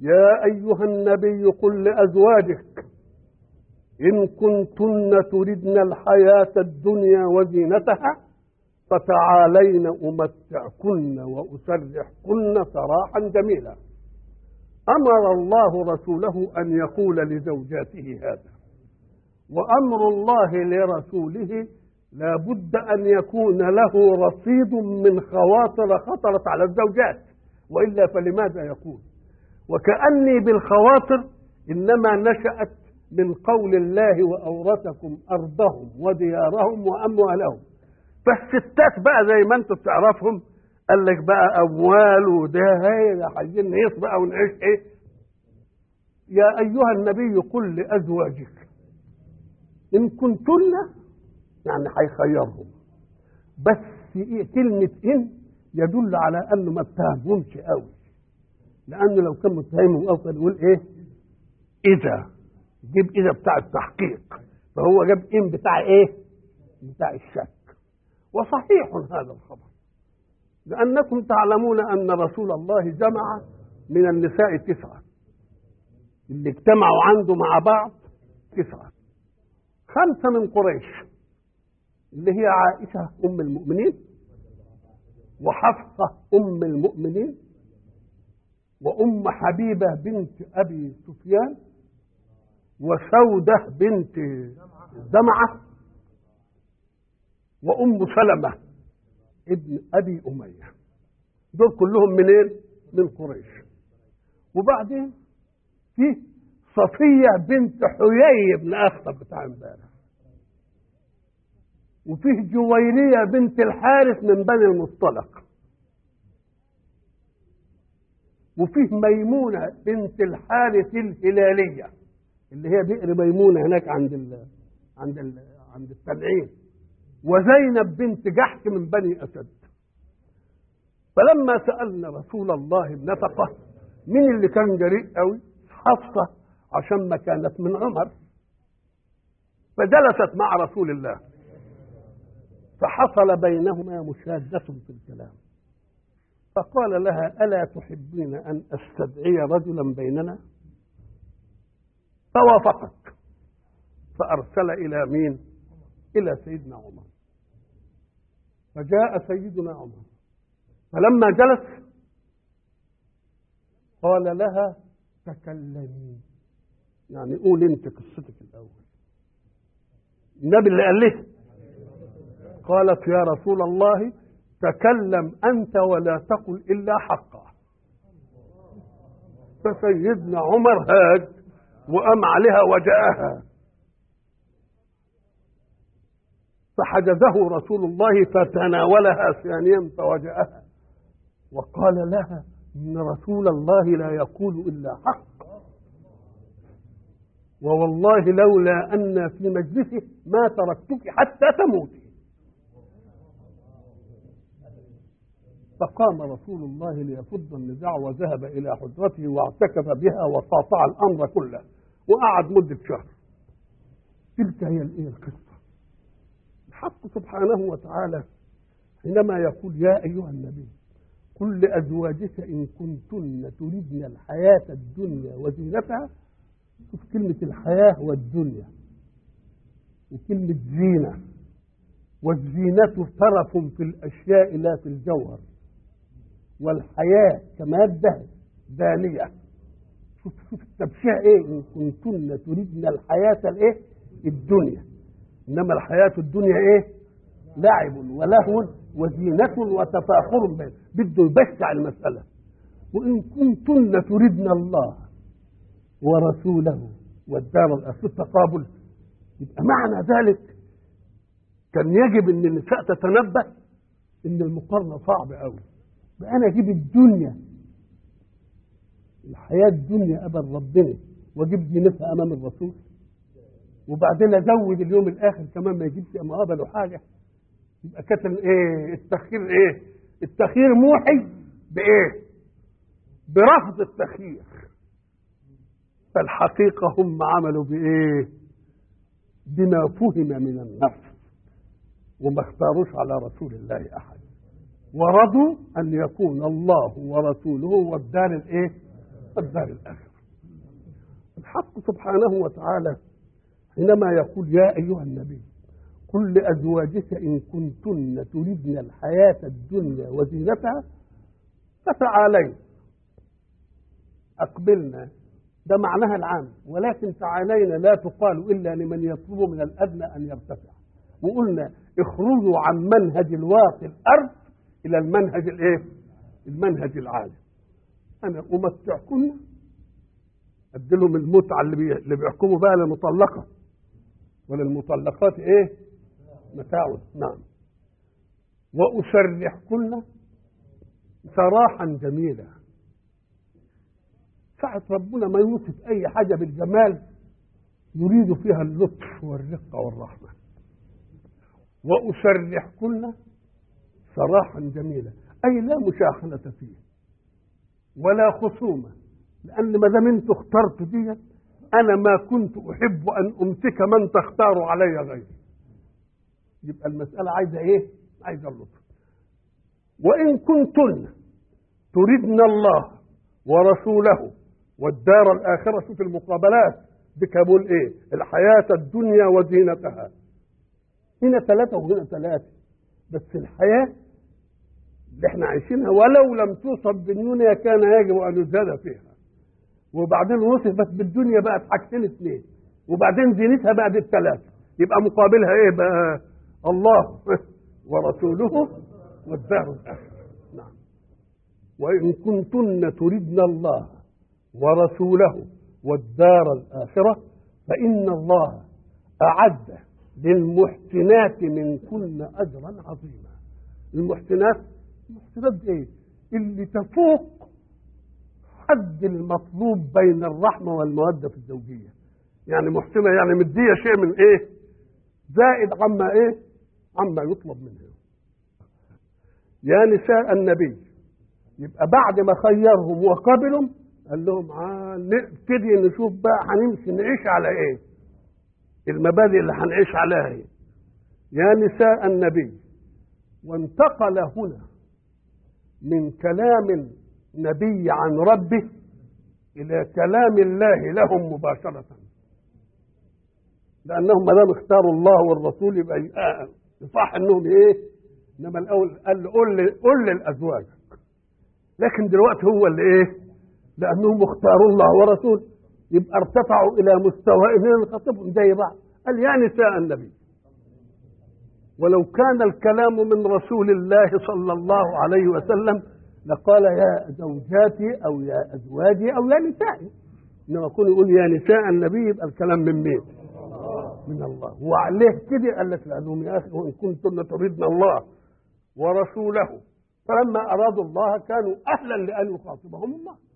يا أيها النبي قل لأزواجك إن كنتن تردن الحياة الدنيا وزينتها فتعالين أمتعكن وأسرحكن سراحا جميلا أمر الله رسوله أن يقول لزوجاته هذا وأمر الله لرسوله لا بد أن يكون له رصيد من خواطر خطرت على الزوجات وإلا فلماذا يقول وكأني بالخواطر إنما نشأت من قول الله وأورثكم أرضهم وديارهم وأموالهم فالستات بقى زي ما انتم تعرفهم قال لك بقى أموال وده هي عايزين نعيش بقى ونعيش إيه يا أيها النبي قل لأزواجك إن كنتن يعني هيخيرهم بس إيه كلمة إن يدل على أنه ما اتهمهمش قوي لأنه لو كان متهمهم قوي كان يقول إيه إذا جيب إذا بتاع التحقيق فهو جاب إن بتاع إيه بتاع الشك وصحيح هذا الخبر لأنكم تعلمون أن رسول الله جمع من النساء تسعة اللي اجتمعوا عنده مع بعض تسعة خمسة من قريش اللي هي عائشة أم المؤمنين وحفصة أم المؤمنين وأم حبيبة بنت أبي سفيان وسودة بنت دمعة وأم سلمة ابن أبي أمية دول كلهم منين؟ من قريش وبعدين في صفية بنت حيي بن أخطب بتاع امبارح وفيه جويرية بنت الحارث من بني المصطلق وفيه ميمونة بنت الحارث الهلالية اللي هي بئر ميمونة هناك عند ال عند ال عند التنعيم وزينب بنت جحش من بني أسد فلما سألنا رسول الله النفقة مين اللي كان جريء قوي حفصة عشان ما كانت من عمر فجلست مع رسول الله فحصل بينهما مشادة في الكلام فقال لها ألا تحبين أن أستدعي رجلا بيننا فوافقت فأرسل إلى مين إلى سيدنا عمر فجاء سيدنا عمر فلما جلس قال لها تكلمي يعني قول انت قصتك الاول النبي اللي قال له قالت يا رسول الله تكلم انت ولا تقل الا حقا فسيدنا عمر هاج وقام عليها وجاءها فحجزه رسول الله فتناولها ثانيا فوجاءها وقال لها ان رسول الله لا يقول الا حق ووالله لولا ان في مجلسه ما تركتك حتى تموتي فقام رسول الله ليفض النزاع وذهب الى حجرته واعتكف بها وقاطع الامر كله وقعد مده شهر تلك هي الايه القصه الحق سبحانه وتعالى حينما يقول يا ايها النبي قل لازواجك ان كنتن تردن الحياه الدنيا وزينتها شوف كلمه الحياه والدنيا وكلمه زينه والزينه طرف في الاشياء لا في الجوهر والحياه كماده دانيه شوف شوف التبشيع ايه ان كنتن تردن الحياه الايه الدنيا انما الحياه الدنيا ايه لعب ولهو وزينة وتفاخر بين بده يبشع المسألة وإن كنتن تردن الله ورسوله والدار الآخرة التقابل يبقى معنى ذلك كان يجب ان النساء تتنبه ان المقارنة صعبة قوي بقى انا اجيب الدنيا الحياة الدنيا قبل ربنا واجيب زينتها امام الرسول وبعدين ازود اليوم الاخر كمان ما يجيبش اما قبله حاجه يبقى كانت ايه التخيير ايه التخيير موحي بايه برفض التخيير فالحقيقة هم عملوا بإيه بما فهم من النفس وما اختاروش على رسول الله أحد ورضوا أن يكون الله ورسوله والدار الإيه والدار الآخرة الحق سبحانه وتعالى حينما يقول يا أيها النبي قل لأزواجك إن كنتن تردن الحياة الدنيا وزينتها فتعالين أقبلنا ده معناها العام ولكن تعالينا لا تقال إلا لمن يطلب من الأدنى أن يرتفع وقلنا اخرجوا عن منهج الواقي الأرض إلى المنهج الإيه؟ المنهج العالي أنا أمتعكن أديلهم المتعة اللي, بي... اللي بيحكموا بقى للمطلقة وللمطلقات إيه؟ متاع نعم وأسرحكن سراحا جميلا ساعة ربنا ما يوصف أي حاجة بالجمال يريد فيها اللطف والرقة والرحمة وأسرحكن سراحا جميلا أي لا مشاحنة فيه ولا خصومة لأن ما دام أنت اخترت دي أنا ما كنت أحب أن أمسك من تختار علي غيري يبقى المسألة عايزة إيه؟ عايزة اللطف وإن كنتن تردن الله ورسوله والدار الآخرة شوف المقابلات بكابول إيه؟ الحياة الدنيا وزينتها هنا ثلاثة وهنا ثلاثة بس الحياة اللي احنا عايشينها ولو لم توصف بالدنيا كان يجب أن يزاد فيها وبعدين وصفت بالدنيا بقت حاجتين اثنين وبعدين زينتها بقت الثلاثة يبقى مقابلها ايه بقى الله ورسوله والدار الآخرة نعم وإن كنتن تردن الله ورسوله والدار الآخرة فإن الله أعد للمحسنات منكن أجرا عظيما المحسنات المحسنات دي إيه؟ اللي تفوق حد المطلوب بين الرحمة والمودة في الزوجية يعني محسنة يعني مدية شيء من إيه زائد عما إيه عما يطلب منها يا نساء النبي يبقى بعد ما خيرهم وقبلهم قال لهم آه نبتدي نشوف بقى هنمشي نعيش على ايه المبادئ اللي هنعيش عليها ايه يا نساء النبي وانتقل هنا من كلام نبي عن ربه الى كلام الله لهم مباشره لانهم ما دام اختاروا الله والرسول يبقى يصح انهم ايه انما الاول قال له قول لي قول لازواجك لكن دلوقتي هو اللي ايه لانهم اختاروا الله ورسوله يبقى ارتفعوا الى مستوى ان خطبهم زي بعض قال يا نساء النبي ولو كان الكلام من رسول الله صلى الله عليه وسلم لقال يا زوجاتي او يا ازواجي او يا نسائي انما يكون يقول يا نساء النبي يبقى الكلام من مين؟ من الله وعليه كده قال لك لانهم يا اخي وان كنتن تريدن الله ورسوله فلما ارادوا الله كانوا اهلا لان يخاطبهم الله